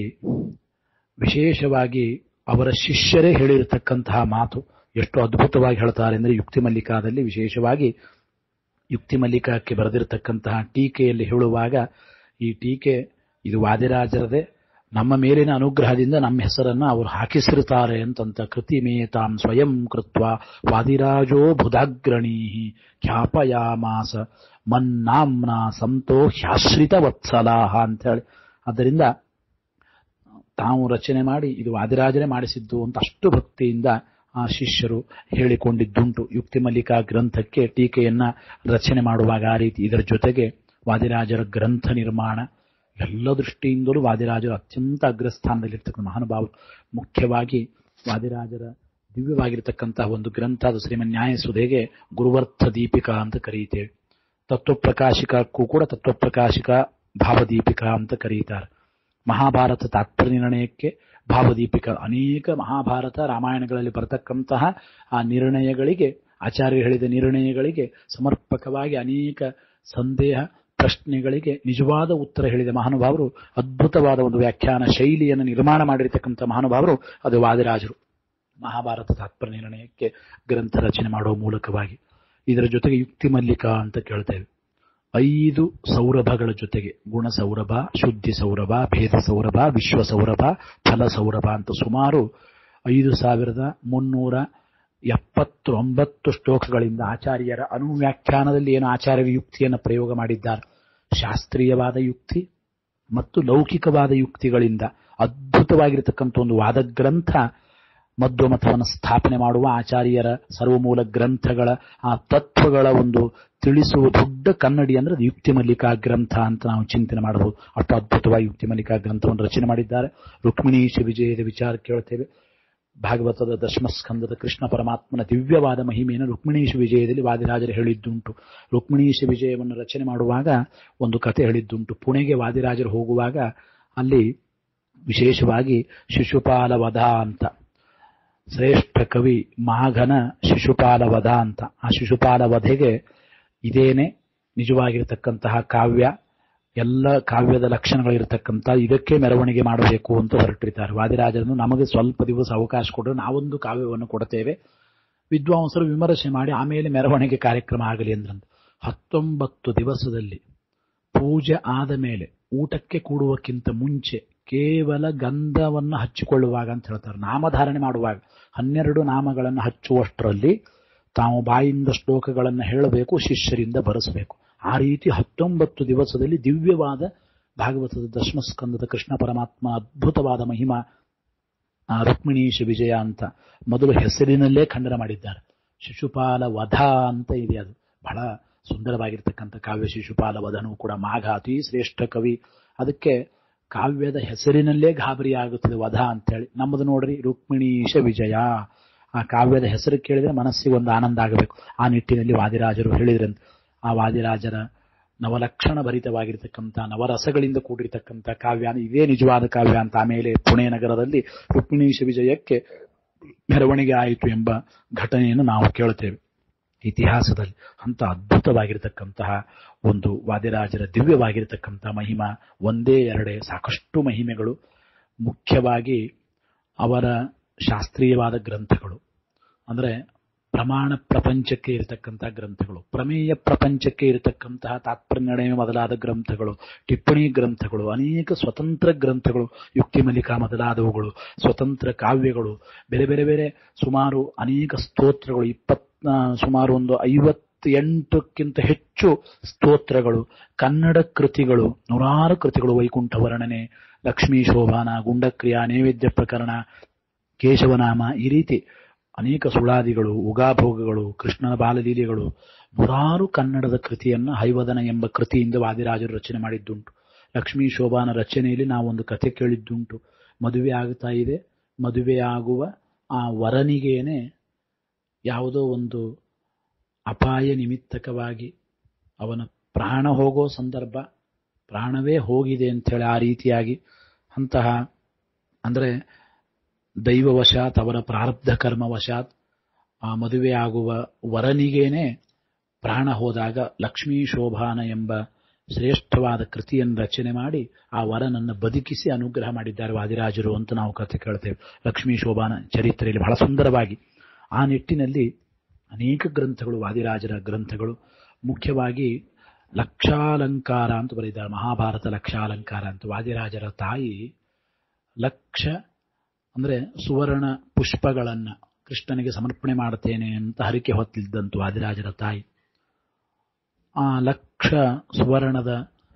ವಿಶೇಷವಾಗಿ ಅವರ ಶಿಷ್ಯರೇ ಹೇಳಿರತಕ್ಕಂತಹ ಮಾತು ಎಷ್ಟು ಅದ್ಭುತವಾಗಿ ಹೇಳ್ತಾರೆ ಅಂದರೆ ಯುಕ್ತಿ ಮಲ್ಲಿಕಾದಲ್ಲಿ ವಿಶೇಷವಾಗಿ ಯುಕ್ತಿ ಮಲ್ಲಿಕಕ್ಕೆ ಬರೆದಿರತಕ್ಕಂತಹ ಟೀಕೆಯಲ್ಲಿ ಹೇಳುವಾಗ ಈ ಟೀಕೆ ಇದು ವಾದಿರಾಜರದೇ ನಮ್ಮ ಮೇಲಿನ ಅನುಗ್ರಹದಿಂದ ನಮ್ಮ ಹೆಸರನ್ನ ಅವರು ಹಾಕಿಸಿರುತ್ತಾರೆ ಅಂತಂತ ಕೃತಿ ಮೇತಾಂ ಸ್ವಯಂ ಕೃತ್ವ ವಾದಿರಾಜೋ ಬುಧಾಗ್ರಣೀ ಖ್ಯಾಪಯಾಮಾಸ ಮನ್ನಾಂನ ಸಂತೋ ಹ್ಯಾಶ್ರಿತ ವತ್ಸಲಾಹ ಅಂತ ಹೇಳಿ ಆದ್ದರಿಂದ ತಾವು ರಚನೆ ಮಾಡಿ ಇದು ವಾದಿರಾಜರೇ ಮಾಡಿಸಿದ್ದು ಅಂತ ಅಷ್ಟು ಭಕ್ತಿಯಿಂದ ಆ ಶಿಷ್ಯರು ಹೇಳಿಕೊಂಡಿದ್ದುಂಟು ಯುಕ್ತಿ ಮಲ್ಲಿಕಾ ಗ್ರಂಥಕ್ಕೆ ಟೀಕೆಯನ್ನ ರಚನೆ ಮಾಡುವಾಗ ಆ ರೀತಿ ಇದರ ಜೊತೆಗೆ ವಾದಿರಾಜರ ಗ್ರಂಥ ನಿರ್ಮಾಣ ಎಲ್ಲ ದೃಷ್ಟಿಯಿಂದಲೂ ವಾದಿರಾಜರು ಅತ್ಯಂತ ಅಗ್ರಸ್ಥಾನದಲ್ಲಿರ್ತಕ್ಕಂಥ ಮಹಾನುಭಾವರು ಮುಖ್ಯವಾಗಿ ವಾದಿರಾಜರ ದಿವ್ಯವಾಗಿರತಕ್ಕಂತಹ ಒಂದು ಗ್ರಂಥ ಅದು ಶ್ರೀಮನ್ ನ್ಯಾಯಸುಧೆಗೆ ಗುರುವರ್ಥ ದೀಪಿಕಾ ಅಂತ ಕರೀತೇವೆ ತತ್ವಪ್ರಕಾಶಿಕಕ್ಕೂ ಕೂಡ ತತ್ವಪ್ರಕಾಶಿಕ ಭಾವದೀಪಿಕಾ ಅಂತ ಕರೀತಾರೆ ಮಹಾಭಾರತ ತಾತ್ಪರ್ಯ ನಿರ್ಣಯಕ್ಕೆ ಭಾವದೀಪಿಕ ಅನೇಕ ಮಹಾಭಾರತ ರಾಮಾಯಣಗಳಲ್ಲಿ ಬರತಕ್ಕಂತಹ ಆ ನಿರ್ಣಯಗಳಿಗೆ ಆಚಾರ್ಯರು ಹೇಳಿದ ನಿರ್ಣಯಗಳಿಗೆ ಸಮರ್ಪಕವಾಗಿ ಅನೇಕ ಸಂದೇಹ ಪ್ರಶ್ನೆಗಳಿಗೆ ನಿಜವಾದ ಉತ್ತರ ಹೇಳಿದ ಮಹಾನುಭಾವರು ಅದ್ಭುತವಾದ ಒಂದು ವ್ಯಾಖ್ಯಾನ ಶೈಲಿಯನ್ನು ನಿರ್ಮಾಣ ಮಾಡಿರತಕ್ಕಂಥ ಮಹಾನುಭಾವರು ಅದು ವಾದಿರಾಜರು ಮಹಾಭಾರತ ತಾತ್ಪರ್ಯ ನಿರ್ಣಯಕ್ಕೆ ಗ್ರಂಥ ರಚನೆ ಮಾಡುವ ಮೂಲಕವಾಗಿ ಇದರ ಜೊತೆಗೆ ಯುಕ್ತಿ ಮಲ್ಲಿಕಾ ಅಂತ ಕೇಳ್ತೇವೆ ಐದು ಸೌರಭಗಳ ಜೊತೆಗೆ ಗುಣ ಸೌರಭ ಶುದ್ಧಿ ಸೌರಭ ಭೇದ ಸೌರಭ ವಿಶ್ವ ಸೌರಭ ಫಲ ಸೌರಭ ಅಂತ ಸುಮಾರು ಐದು ಸಾವಿರದ ಮುನ್ನೂರ ಎಪ್ಪತ್ತೊಂಬತ್ತು ಶ್ಲೋಕಗಳಿಂದ ಆಚಾರ್ಯರ ಅನುವ್ಯಾಖ್ಯಾನದಲ್ಲಿ ಏನು ಆಚಾರ್ಯರ ಯುಕ್ತಿಯನ್ನು ಪ್ರಯೋಗ ಮಾಡಿದ್ದಾರೆ ಶಾಸ್ತ್ರೀಯವಾದ ಯುಕ್ತಿ ಮತ್ತು ಲೌಕಿಕವಾದ ಯುಕ್ತಿಗಳಿಂದ ಅದ್ಭುತವಾಗಿರತಕ್ಕಂಥ ಒಂದು ವಾದಗ್ರಂಥ ಮಧ್ವಮತವನ್ನು ಸ್ಥಾಪನೆ ಮಾಡುವ ಆಚಾರ್ಯರ ಸರ್ವಮೂಲ ಗ್ರಂಥಗಳ ಆ ತತ್ವಗಳ ಒಂದು ತಿಳಿಸುವ ದೊಡ್ಡ ಕನ್ನಡಿ ಅಂದ್ರೆ ಅದು ಯುಕ್ತಿ ಮಲ್ಲಿಕಾ ಗ್ರಂಥ ಅಂತ ನಾವು ಚಿಂತನೆ ಮಾಡಬಹುದು ಅಷ್ಟು ಅದ್ಭುತವಾಗಿ ಯುಕ್ತಿ ಮಲ್ಲಿಕಾ ಗ್ರಂಥವನ್ನು ರಚನೆ ಮಾಡಿದ್ದಾರೆ ರುಕ್ಮಿಣೀಶ ವಿಜಯದ ವಿಚಾರ ಕೇಳ್ತೇವೆ ಭಾಗವತದ ದಶಮಸ್ಕಂದದ ಕೃಷ್ಣ ಪರಮಾತ್ಮನ ದಿವ್ಯವಾದ ಮಹಿಮೆಯನ್ನು ರುಕ್ಮಿಣೀಶ ವಿಜಯದಲ್ಲಿ ವಾದಿರಾಜರು ಹೇಳಿದ್ದುಂಟು ರುಕ್ಮಿಣೀಶ ವಿಜಯವನ್ನು ರಚನೆ ಮಾಡುವಾಗ ಒಂದು ಕತೆ ಹೇಳಿದ್ದುಂಟು ಪುಣೆಗೆ ವಾದಿರಾಜರು ಹೋಗುವಾಗ ಅಲ್ಲಿ ವಿಶೇಷವಾಗಿ ಶಿಶುಪಾಲ ವಧ ಅಂತ ಶ್ರೇಷ್ಠ ಕವಿ ಮಾಘನ ಶಿಶುಪಾಲ ವಧ ಅಂತ ಆ ಶಿಶುಪಾಲ ವಧೆಗೆ ಇದೇನೆ ನಿಜವಾಗಿರತಕ್ಕಂತಹ ಕಾವ್ಯ ಎಲ್ಲ ಕಾವ್ಯದ ಲಕ್ಷಣಗಳಿರತಕ್ಕಂಥ ಇದಕ್ಕೆ ಮೆರವಣಿಗೆ ಮಾಡಬೇಕು ಅಂತ ಹೊರಟಿರ್ತಾರೆ ವಾದಿರಾಜರನ್ನು ನಮಗೆ ಸ್ವಲ್ಪ ದಿವಸ ಅವಕಾಶ ಕೊಟ್ಟರೆ ನಾವೊಂದು ಕಾವ್ಯವನ್ನು ಕೊಡ್ತೇವೆ ವಿದ್ವಾಂಸರು ವಿಮರ್ಶೆ ಮಾಡಿ ಆಮೇಲೆ ಮೆರವಣಿಗೆ ಕಾರ್ಯಕ್ರಮ ಆಗಲಿ ಅಂದ್ರಂತ ಹತ್ತೊಂಬತ್ತು ದಿವಸದಲ್ಲಿ ಪೂಜೆ ಆದ ಮೇಲೆ ಊಟಕ್ಕೆ ಕೂಡುವಕ್ಕಿಂತ ಮುಂಚೆ ಕೇವಲ ಗಂಧವನ್ನು ಹಚ್ಚಿಕೊಳ್ಳುವಾಗ ಅಂತ ಹೇಳ್ತಾರೆ ನಾಮಧಾರಣೆ ಮಾಡುವಾಗ ಹನ್ನೆರಡು ನಾಮಗಳನ್ನು ಹಚ್ಚುವಷ್ಟರಲ್ಲಿ ತಾವು ಬಾಯಿಂದ ಶ್ಲೋಕಗಳನ್ನು ಹೇಳಬೇಕು ಶಿಷ್ಯರಿಂದ ಬರೆಸಬೇಕು ಆ ರೀತಿ ಹತ್ತೊಂಬತ್ತು ದಿವಸದಲ್ಲಿ ದಿವ್ಯವಾದ ಭಾಗವತದ ದಶಮಸ್ಕಂದದ ಕೃಷ್ಣ ಪರಮಾತ್ಮ ಅದ್ಭುತವಾದ ಮಹಿಮಾ ರುಕ್ಮಿಣೀಶ ವಿಜಯ ಅಂತ ಮೊದಲು ಹೆಸರಿನಲ್ಲೇ ಖಂಡನ ಮಾಡಿದ್ದಾರೆ ಶಿಶುಪಾಲ ವಧ ಅಂತ ಇದೆ ಅದು ಬಹಳ ಸುಂದರವಾಗಿರ್ತಕ್ಕಂಥ ಕಾವ್ಯ ಶಿಶುಪಾಲ ವಧನು ಕೂಡ ಮಾಘ ಅತಿ ಶ್ರೇಷ್ಠ ಕವಿ ಅದಕ್ಕೆ ಕಾವ್ಯದ ಹೆಸರಿನಲ್ಲೇ ಗಾಬರಿ ಆಗುತ್ತದೆ ವಧ ಅಂತೇಳಿ ನಮ್ಮದು ನೋಡ್ರಿ ರುಕ್ಮಿಣೀಶ ವಿಜಯ ಆ ಕಾವ್ಯದ ಹೆಸರು ಕೇಳಿದ್ರೆ ಮನಸ್ಸಿಗೆ ಒಂದು ಆನಂದ ಆಗಬೇಕು ಆ ನಿಟ್ಟಿನಲ್ಲಿ ವಾದಿರಾಜರು ಹೇಳಿದ್ರಂತೆ ಆ ವಾದಿರಾಜರ ನವಲಕ್ಷಣ ಭರಿತವಾಗಿರ್ತಕ್ಕಂಥ ನವರಸಗಳಿಂದ ಕೂಡಿರ್ತಕ್ಕಂಥ ಕಾವ್ಯ ಇದೇ ನಿಜವಾದ ಕಾವ್ಯ ಅಂತ ಆಮೇಲೆ ಪುಣೆ ನಗರದಲ್ಲಿ ರುಕ್ಮಿಣೀಶ ವಿಜಯಕ್ಕೆ ಮೆರವಣಿಗೆ ಆಯಿತು ಎಂಬ ಘಟನೆಯನ್ನು ನಾವು ಕೇಳುತ್ತೇವೆ ಇತಿಹಾಸದಲ್ಲಿ ಅಂತ ಅದ್ಭುತವಾಗಿರತಕ್ಕಂತಹ ಒಂದು ವಾದಿರಾಜರ ದಿವ್ಯವಾಗಿರತಕ್ಕಂತಹ ಮಹಿಮಾ ಒಂದೇ ಎರಡೇ ಸಾಕಷ್ಟು ಮಹಿಮೆಗಳು ಮುಖ್ಯವಾಗಿ ಅವರ ಶಾಸ್ತ್ರೀಯವಾದ ಗ್ರಂಥಗಳು ಅಂದ್ರೆ ಪ್ರಮಾಣ ಪ್ರಪಂಚಕ್ಕೆ ಇರತಕ್ಕಂತಹ ಗ್ರಂಥಗಳು ಪ್ರಮೇಯ ಪ್ರಪಂಚಕ್ಕೆ ಇರತಕ್ಕಂತಹ ತಾತ್ಪರ್ಯ ಮೊದಲಾದ ಗ್ರಂಥಗಳು ಟಿಪ್ಪಣಿ ಗ್ರಂಥಗಳು ಅನೇಕ ಸ್ವತಂತ್ರ ಗ್ರಂಥಗಳು ಯುಕ್ತಿ ಮಲ್ಲಿಕಾ ಮೊದಲಾದವುಗಳು ಸ್ವತಂತ್ರ ಕಾವ್ಯಗಳು ಬೇರೆ ಬೇರೆ ಬೇರೆ ಸುಮಾರು ಅನೇಕ ಸ್ತೋತ್ರಗಳು ಇಪ್ಪತ್ ಸುಮಾರು ಒಂದು ಐವತ್ತೆಂಟಕ್ಕಿಂತ ಹೆಚ್ಚು ಸ್ತೋತ್ರಗಳು ಕನ್ನಡ ಕೃತಿಗಳು ನೂರಾರು ಕೃತಿಗಳು ವೈಕುಂಠ ವರ್ಣನೆ ಲಕ್ಷ್ಮೀ ಶೋಭಾನ ಗುಂಡಕ್ರಿಯಾ ನೈವೇದ್ಯ ಪ್ರಕರಣ ಕೇಶವನಾಮ ಈ ರೀತಿ ಅನೇಕ ಸುಳಾದಿಗಳು ಉಗಾಭೋಗಗಳು ಕೃಷ್ಣನ ಬಾಲಲೀಲೆಗಳು ನೂರಾರು ಕನ್ನಡದ ಕೃತಿಯನ್ನ ಹೈವದನ ಎಂಬ ಕೃತಿಯಿಂದ ವಾದಿರಾಜರು ರಚನೆ ಮಾಡಿದ್ದುಂಟು ಲಕ್ಷ್ಮೀ ಶೋಭಾನ ರಚನೆಯಲ್ಲಿ ನಾವೊಂದು ಕಥೆ ಕೇಳಿದ್ದುಂಟು ಮದುವೆ ಆಗ್ತಾ ಇದೆ ಮದುವೆಯಾಗುವ ಆ ವರನಿಗೇನೆ ಯಾವುದೋ ಒಂದು ಅಪಾಯ ನಿಮಿತ್ತಕವಾಗಿ ಅವನ ಪ್ರಾಣ ಹೋಗೋ ಸಂದರ್ಭ ಪ್ರಾಣವೇ ಹೋಗಿದೆ ಅಂಥೇಳಿ ಆ ರೀತಿಯಾಗಿ ಅಂತಹ ಅಂದರೆ ದೈವವಶಾತ್ ಅವರ ಪ್ರಾರಬ್ಧ ಕರ್ಮವಶಾತ್ ಆ ಮದುವೆಯಾಗುವ ವರನಿಗೇನೆ ಪ್ರಾಣ ಹೋದಾಗ ಲಕ್ಷ್ಮೀ ಶೋಭಾನ ಎಂಬ ಶ್ರೇಷ್ಠವಾದ ಕೃತಿಯನ್ನು ರಚನೆ ಮಾಡಿ ಆ ವರನನ್ನು ಬದುಕಿಸಿ ಅನುಗ್ರಹ ಮಾಡಿದ್ದಾರೆ ವಾದಿರಾಜರು ಅಂತ ನಾವು ಕಥೆ ಕೇಳ್ತೇವೆ ಲಕ್ಷ್ಮೀ ಶೋಭಾನ ಚರಿತ್ರೆಯಲ್ಲಿ ಬಹಳ ಸುಂದರವಾಗಿ ಆ ನಿಟ್ಟಿನಲ್ಲಿ ಅನೇಕ ಗ್ರಂಥಗಳು ವಾದಿರಾಜರ ಗ್ರಂಥಗಳು ಮುಖ್ಯವಾಗಿ ಲಕ್ಷಾಲಂಕಾರ ಅಂತ ಬರೆದಿದ್ದಾರೆ ಮಹಾಭಾರತ ಲಕ್ಷಾಲಂಕಾರ ಅಂತ ವಾದಿರಾಜರ ತಾಯಿ ಲಕ್ಷ ಅಂದ್ರೆ ಸುವರ್ಣ ಪುಷ್ಪಗಳನ್ನ ಕೃಷ್ಣನಿಗೆ ಸಮರ್ಪಣೆ ಮಾಡುತ್ತೇನೆ ಅಂತ ಹರಿಕೆ ಹೊತ್ತಿದ್ದಂತು ವಾದಿರಾಜರ ತಾಯಿ ಆ ಲಕ್ಷ ಸುವರ್ಣದ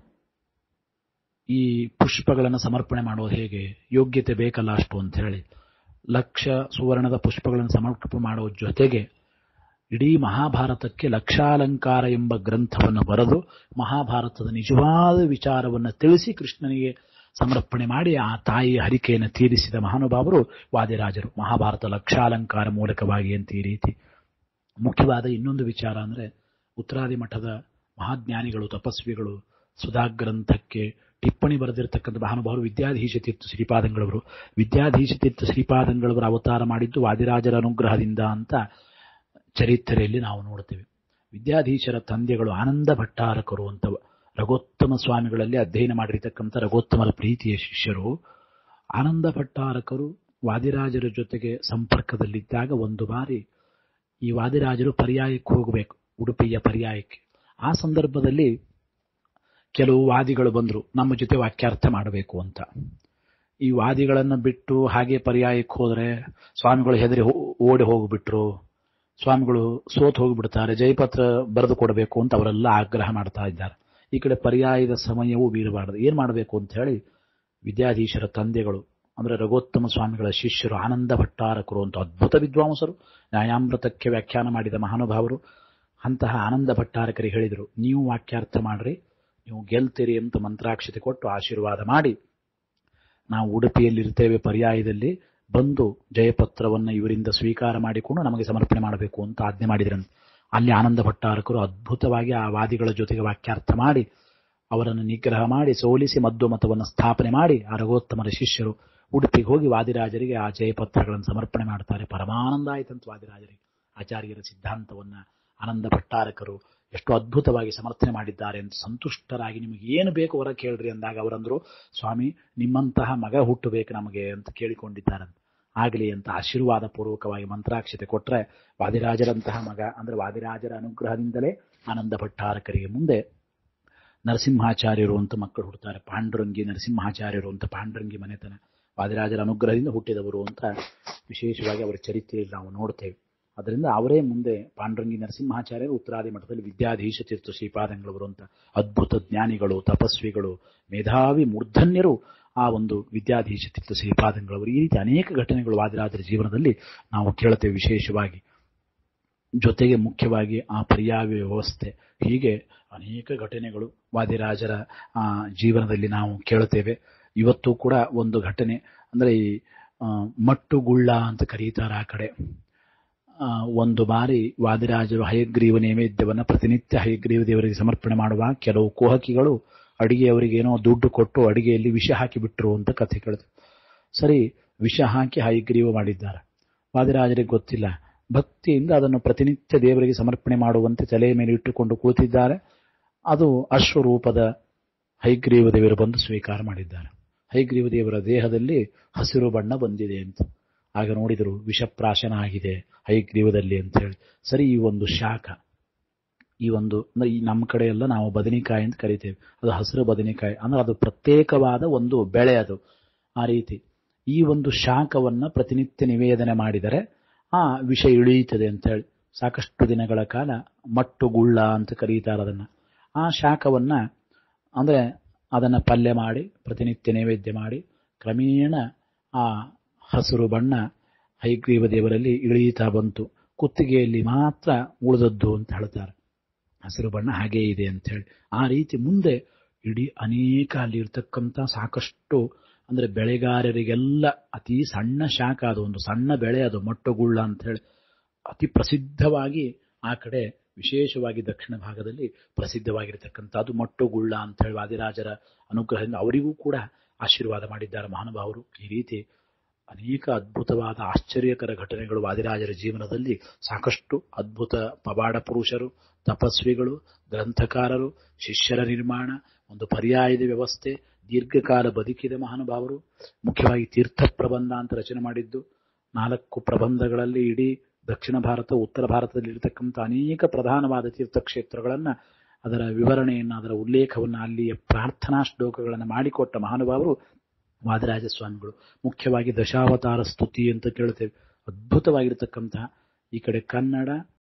ಈ ಪುಷ್ಪಗಳನ್ನು ಸಮರ್ಪಣೆ ಮಾಡೋದು ಹೇಗೆ ಯೋಗ್ಯತೆ ಬೇಕಲ್ಲ ಅಷ್ಟು ಅಂತ ಹೇಳಿ ಲಕ್ಷ ಸುವರ್ಣದ ಪುಷ್ಪಗಳನ್ನು ಸಮರ್ಪಣೆ ಮಾಡೋ ಜೊತೆಗೆ ಇಡೀ ಮಹಾಭಾರತಕ್ಕೆ ಲಕ್ಷಾಲಂಕಾರ ಎಂಬ ಗ್ರಂಥವನ್ನು ಬರೆದು ಮಹಾಭಾರತದ ನಿಜವಾದ ವಿಚಾರವನ್ನು ತಿಳಿಸಿ ಕೃಷ್ಣನಿಗೆ ಸಮರ್ಪಣೆ ಮಾಡಿ ಆ ತಾಯಿಯ ಹರಿಕೆಯನ್ನು ತೀರಿಸಿದ ಮಹಾನುಭಾವರು ವಾದಿರಾಜರು ಮಹಾಭಾರತ ಲಕ್ಷಾಲಂಕಾರ ಮೂಲಕವಾಗಿ ಅಂತ ಈ ರೀತಿ ಮುಖ್ಯವಾದ ಇನ್ನೊಂದು ವಿಚಾರ ಅಂದ್ರೆ ಉತ್ತರಾದಿ ಮಠದ ಮಹಾಜ್ಞಾನಿಗಳು ತಪಸ್ವಿಗಳು ಸುಧಾಗ್ರಂಥಕ್ಕೆ ಟಿಪ್ಪಣಿ ಬರೆದಿರತಕ್ಕಂಥ ಮಹಾನುಭಾವರು ವಿದ್ಯಾಧೀಶ ತೀರ್ಥ ಶ್ರೀಪಾದಂಗಳವರು ವಿದ್ಯಾಧೀಶ ತೀರ್ಥ ಶ್ರೀಪಾದಂಗಳವರು ಅವತಾರ ಮಾಡಿದ್ದು ವಾದಿರಾಜರ ಅನುಗ್ರಹದಿಂದ ಅಂತ ಚರಿತ್ರೆಯಲ್ಲಿ ನಾವು ನೋಡ್ತೇವೆ ವಿದ್ಯಾಧೀಶರ ತಂದೆಗಳು ಆನಂದ ಭಟ್ಟಾರಕರು ಅಂತ ರಘೋತ್ತಮ ಸ್ವಾಮಿಗಳಲ್ಲಿ ಅಧ್ಯಯನ ಮಾಡಿರತಕ್ಕಂಥ ರಘೋತ್ತಮರ ಪ್ರೀತಿಯ ಶಿಷ್ಯರು ಆನಂದ ಭಟ್ಟಾರಕರು ವಾದಿರಾಜರ ಜೊತೆಗೆ ಸಂಪರ್ಕದಲ್ಲಿದ್ದಾಗ ಒಂದು ಬಾರಿ ಈ ವಾದಿರಾಜರು ಪರ್ಯಾಯಕ್ಕೆ ಹೋಗಬೇಕು ಉಡುಪಿಯ ಪರ್ಯಾಯಕ್ಕೆ ಆ ಸಂದರ್ಭದಲ್ಲಿ ಕೆಲವು ವಾದಿಗಳು ಬಂದರು ನಮ್ಮ ಜೊತೆ ವಾಕ್ಯಾರ್ಥ ಮಾಡಬೇಕು ಅಂತ ಈ ವಾದಿಗಳನ್ನ ಬಿಟ್ಟು ಹಾಗೆ ಪರ್ಯಾಯಕ್ಕೆ ಹೋದರೆ ಸ್ವಾಮಿಗಳು ಹೆದರಿ ಓಡಿ ಹೋಗ್ಬಿಟ್ರು ಸ್ವಾಮಿಗಳು ಸೋತ್ ಹೋಗ್ಬಿಡ್ತಾರೆ ಜಯಪತ್ರ ಬರೆದು ಕೊಡಬೇಕು ಅಂತ ಅವರೆಲ್ಲ ಆಗ್ರಹ ಮಾಡ್ತಾ ಇದ್ದಾರೆ ಈ ಕಡೆ ಪರ್ಯಾಯದ ಸಮಯವೂ ಬೀರಬಾರದು ಏನ್ ಮಾಡಬೇಕು ಅಂತ ಹೇಳಿ ವಿದ್ಯಾಧೀಶರ ತಂದೆಗಳು ಅಂದ್ರೆ ರಘೋತ್ತಮ ಸ್ವಾಮಿಗಳ ಶಿಷ್ಯರು ಆನಂದ ಭಟ್ಟಾರಕರು ಅಂತ ಅದ್ಭುತ ವಿದ್ವಾಂಸರು ನ್ಯಾಯಾಮೃತಕ್ಕೆ ವ್ಯಾಖ್ಯಾನ ಮಾಡಿದ ಮಹಾನುಭಾವರು ಅಂತಹ ಆನಂದ ಭಟ್ಟಾರಕರಿಗೆ ಹೇಳಿದರು ನೀವು ವಾಕ್ಯಾರ್ಥ ಮಾಡ್ರಿ ನೀವು ಗೆಲ್ತೀರಿ ಅಂತ ಮಂತ್ರಾಕ್ಷತೆ ಕೊಟ್ಟು ಆಶೀರ್ವಾದ ಮಾಡಿ ನಾವು ಉಡುಪಿಯಲ್ಲಿರ್ತೇವೆ ಪರ್ಯಾಯದಲ್ಲಿ ಬಂದು ಜಯಪತ್ರವನ್ನು ಇವರಿಂದ ಸ್ವೀಕಾರ ಮಾಡಿಕೊಂಡು ನಮಗೆ ಸಮರ್ಪಣೆ ಮಾಡಬೇಕು ಅಂತ ಆಜ್ಞೆ ಮಾಡಿದ್ರಂತೆ ಅಲ್ಲಿ ಆನಂದ ಭಟ್ಟಾರಕರು ಅದ್ಭುತವಾಗಿ ಆ ವಾದಿಗಳ ಜೊತೆಗೆ ವಾಕ್ಯಾರ್ಥ ಮಾಡಿ ಅವರನ್ನು ನಿಗ್ರಹ ಮಾಡಿ ಸೋಲಿಸಿ ಮಧ್ವ ಮತವನ್ನು ಸ್ಥಾಪನೆ ಮಾಡಿ ಆ ರಘೋತ್ತಮರ ಶಿಷ್ಯರು ಉಡುಪಿಗೆ ಹೋಗಿ ವಾದಿರಾಜರಿಗೆ ಆ ಜಯಪತ್ರಗಳನ್ನು ಸಮರ್ಪಣೆ ಮಾಡ್ತಾರೆ ಪರಮಾನಂದ ಆಯ್ತಂತ ವಾದಿರಾಜರಿಗೆ ಆಚಾರ್ಯರ ಸಿದ್ಧಾಂತವನ್ನ ಆನಂದ ಭಟ್ಟಾರಕರು ಎಷ್ಟು ಅದ್ಭುತವಾಗಿ ಸಮರ್ಥನೆ ಮಾಡಿದ್ದಾರೆ ಅಂತ ಸಂತುಷ್ಟರಾಗಿ ನಿಮಗೆ ಏನು ಬೇಕು ಹೊರ ಕೇಳ್ರಿ ಅಂದಾಗ ಅವರಂದ್ರು ಸ್ವಾಮಿ ನಿಮ್ಮಂತಹ ಮಗ ಹುಟ್ಟಬೇಕು ನಮಗೆ ಅಂತ ಕೇಳಿಕೊಂಡಿದ್ದಾರಂತ ಆಗಲಿ ಅಂತ ಆಶೀರ್ವಾದ ಪೂರ್ವಕವಾಗಿ ಮಂತ್ರಾಕ್ಷತೆ ಕೊಟ್ರೆ ವಾದಿರಾಜರಂತಹ ಮಗ ಅಂದ್ರೆ ವಾದಿರಾಜರ ಅನುಗ್ರಹದಿಂದಲೇ ಆನಂದ ಭಟ್ಟಾರಕರಿಗೆ ಮುಂದೆ ನರಸಿಂಹಾಚಾರ್ಯರು ಅಂತ ಮಕ್ಕಳು ಹುಡ್ತಾರೆ ಪಾಂಡುರಂಗಿ ನರಸಿಂಹಾಚಾರ್ಯರು ಅಂತ ಪಾಂಡುರಂಗಿ ಮನೆತನ ವಾದಿರಾಜರ ಅನುಗ್ರಹದಿಂದ ಹುಟ್ಟಿದವರು ಅಂತ ವಿಶೇಷವಾಗಿ ಅವರ ಚರಿತ್ರೆಯಲ್ಲಿ ನಾವು ನೋಡ್ತೇವೆ ಅದರಿಂದ ಅವರೇ ಮುಂದೆ ಪಾಂಡುರಂಗಿ ನರಸಿಂಹಾಚಾರ್ಯರು ಉತ್ತರಾದಿ ಮಠದಲ್ಲಿ ವಿದ್ಯಾಧೀಶ ತೀರ್ಥ ಶ್ರೀಪಾದಂಗಳವರು ಅಂತ ಅದ್ಭುತ ಜ್ಞಾನಿಗಳು ತಪಸ್ವಿಗಳು ಮೇಧಾವಿ ಮೂರ್ಧನ್ಯರು ಆ ಒಂದು ವಿದ್ಯಾಧೀಶ ತೀರ್ಥ ಶ್ರೀಪಾದಂಗಳವರು ಈ ರೀತಿ ಅನೇಕ ಘಟನೆಗಳು ವಾದಿರಾಜರ ಜೀವನದಲ್ಲಿ ನಾವು ಕೇಳುತ್ತೇವೆ ವಿಶೇಷವಾಗಿ ಜೊತೆಗೆ ಮುಖ್ಯವಾಗಿ ಆ ಪರ್ಯಾಯ ವ್ಯವಸ್ಥೆ ಹೀಗೆ ಅನೇಕ ಘಟನೆಗಳು ವಾದಿರಾಜರ ಆ ಜೀವನದಲ್ಲಿ ನಾವು ಕೇಳುತ್ತೇವೆ ಇವತ್ತು ಕೂಡ ಒಂದು ಘಟನೆ ಅಂದ್ರೆ ಈ ಆ, ಮಟ್ಟುಗುಳ್ಳ ಅಂತ ಕರೀತಾರೆ ಆ ಕಡೆ ಆ, ಒಂದು ಬಾರಿ ವಾದಿರಾಜರು ಹಯಗ್ರೀವ ನೈವೇದ್ಯವನ್ನ ಪ್ರತಿನಿತ್ಯ ಹಯಗ್ರೀವ ದೇವರಿಗೆ ಸಮರ್ಪಣೆ ಮಾಡುವ ಕೆಲವು ಕುಹಕಿಗಳು ಅಡಿಗೆಯವರಿಗೆ ಏನೋ ದುಡ್ಡು ಕೊಟ್ಟು ಅಡಿಗೆಯಲ್ಲಿ ವಿಷ ಹಾಕಿ ಬಿಟ್ರು ಅಂತ ಕಥೆ ಕೇಳಿದ್ರು ಸರಿ ವಿಷ ಹಾಕಿ ಹಯಗ್ರೀವ ಮಾಡಿದ್ದಾರೆ ವಾದಿರಾಜರಿಗೆ ಗೊತ್ತಿಲ್ಲ ಭಕ್ತಿಯಿಂದ ಅದನ್ನು ಪ್ರತಿನಿತ್ಯ ದೇವರಿಗೆ ಸಮರ್ಪಣೆ ಮಾಡುವಂತೆ ತಲೆಯ ಮೇಲೆ ಇಟ್ಟುಕೊಂಡು ಕೂತಿದ್ದಾರೆ ಅದು ಅಶ್ವರೂಪದ ಹೈಗ್ರೀವ ದೇವರು ಬಂದು ಸ್ವೀಕಾರ ಮಾಡಿದ್ದಾರೆ ಹೈಗ್ರೀವ ದೇವರ ದೇಹದಲ್ಲಿ ಹಸಿರು ಬಣ್ಣ ಬಂದಿದೆ ಅಂತ ಆಗ ನೋಡಿದರು ವಿಷಪ್ರಾಶನ ಆಗಿದೆ ಹೈಗ್ರೀವದಲ್ಲಿ ಅಂತ ಹೇಳಿ ಸರಿ ಈ ಒಂದು ಶಾಖ ಈ ಒಂದು ಅಂದ್ರೆ ಈ ನಮ್ಮ ಕಡೆ ಎಲ್ಲ ನಾವು ಬದನೆಕಾಯಿ ಅಂತ ಕರಿತೇವೆ ಅದು ಹಸಿರು ಬದನೆಕಾಯಿ ಅಂದ್ರೆ ಅದು ಪ್ರತ್ಯೇಕವಾದ ಒಂದು ಬೆಳೆ ಅದು ಆ ರೀತಿ ಈ ಒಂದು ಶಾಖವನ್ನ ಪ್ರತಿನಿತ್ಯ ನಿವೇದನೆ ಮಾಡಿದರೆ ಆ ವಿಷ ಇಳಿಯುತ್ತದೆ ಅಂತ ಹೇಳಿ ಸಾಕಷ್ಟು ದಿನಗಳ ಕಾಲ ಮಟ್ಟುಗುಳ್ಳ ಅಂತ ಕರೀತಾರೆ ಅದನ್ನ ಆ ಶಾಖವನ್ನ ಅಂದ್ರೆ ಅದನ್ನ ಪಲ್ಯ ಮಾಡಿ ಪ್ರತಿನಿತ್ಯ ನೈವೇದ್ಯ ಮಾಡಿ ಕ್ರಮೇಣ ಆ ಹಸಿರು ಬಣ್ಣ ಹೈಗ್ರೀವ ದೇವರಲ್ಲಿ ಇಳಿಯುತ್ತಾ ಬಂತು ಕುತ್ತಿಗೆಯಲ್ಲಿ ಮಾತ್ರ ಉಳಿದದ್ದು ಅಂತ ಹೇಳ್ತಾರೆ ಹಸಿರು ಬಣ್ಣ ಹಾಗೇ ಇದೆ ಅಂತ ಹೇಳಿ ಆ ರೀತಿ ಮುಂದೆ ಇಡೀ ಅನೇಕ ಅಲ್ಲಿ ಇರ್ತಕ್ಕಂಥ ಸಾಕಷ್ಟು ಅಂದ್ರೆ ಬೆಳೆಗಾರರಿಗೆಲ್ಲ ಅತಿ ಸಣ್ಣ ಶಾಖ ಅದು ಒಂದು ಸಣ್ಣ ಬೆಳೆ ಅದು ಮೊಟ್ಟುಗುಳ್ಳ ಅಂತ ಹೇಳಿ ಅತಿ ಪ್ರಸಿದ್ಧವಾಗಿ ಆ ಕಡೆ ವಿಶೇಷವಾಗಿ ದಕ್ಷಿಣ ಭಾಗದಲ್ಲಿ ಪ್ರಸಿದ್ಧವಾಗಿರತಕ್ಕಂಥದ್ದು ಮೊಟ್ಟುಗುಳ್ಳ ಅಂತ ಹೇಳಿ ವಾದಿರಾಜರ ಅನುಗ್ರಹದಿಂದ ಅವರಿಗೂ ಕೂಡ ಆಶೀರ್ವಾದ ಮಾಡಿದ್ದಾರೆ ಮಹಾನುಭಾವರು ಈ ರೀತಿ ಅನೇಕ ಅದ್ಭುತವಾದ ಆಶ್ಚರ್ಯಕರ ಘಟನೆಗಳು ವಾದಿರಾಜರ ಜೀವನದಲ್ಲಿ ಸಾಕಷ್ಟು ಅದ್ಭುತ ಪವಾಡ ಪುರುಷರು ತಪಸ್ವಿಗಳು ಗ್ರಂಥಕಾರರು ಶಿಷ್ಯರ ನಿರ್ಮಾಣ ಒಂದು ಪರ್ಯಾಯದ ವ್ಯವಸ್ಥೆ ದೀರ್ಘಕಾಲ ಬದುಕಿದ ಮಹಾನುಭಾವರು ಮುಖ್ಯವಾಗಿ ತೀರ್ಥ ಪ್ರಬಂಧ ಅಂತ ರಚನೆ ಮಾಡಿದ್ದು ನಾಲ್ಕು ಪ್ರಬಂಧಗಳಲ್ಲಿ ಇಡೀ ದಕ್ಷಿಣ ಭಾರತ ಉತ್ತರ ಭಾರತದಲ್ಲಿ ಇರತಕ್ಕಂಥ ಅನೇಕ ಪ್ರಧಾನವಾದ ತೀರ್ಥಕ್ಷೇತ್ರಗಳನ್ನ ಅದರ ವಿವರಣೆಯನ್ನು ಅದರ ಉಲ್ಲೇಖವನ್ನು ಅಲ್ಲಿಯ ಪ್ರಾರ್ಥನಾ ಶ್ಲೋಕಗಳನ್ನು ಮಾಡಿಕೊಟ್ಟ ಮಹಾನುಭಾವರು ವಾದರಾಜ ಸ್ವಾಮಿಗಳು ಮುಖ್ಯವಾಗಿ ದಶಾವತಾರ ಸ್ತುತಿ ಅಂತ ಕೇಳುತ್ತೇವೆ ಅದ್ಭುತವಾಗಿರತಕ್ಕಂತಹ ಈ ಕಡೆ ಕನ್ನಡ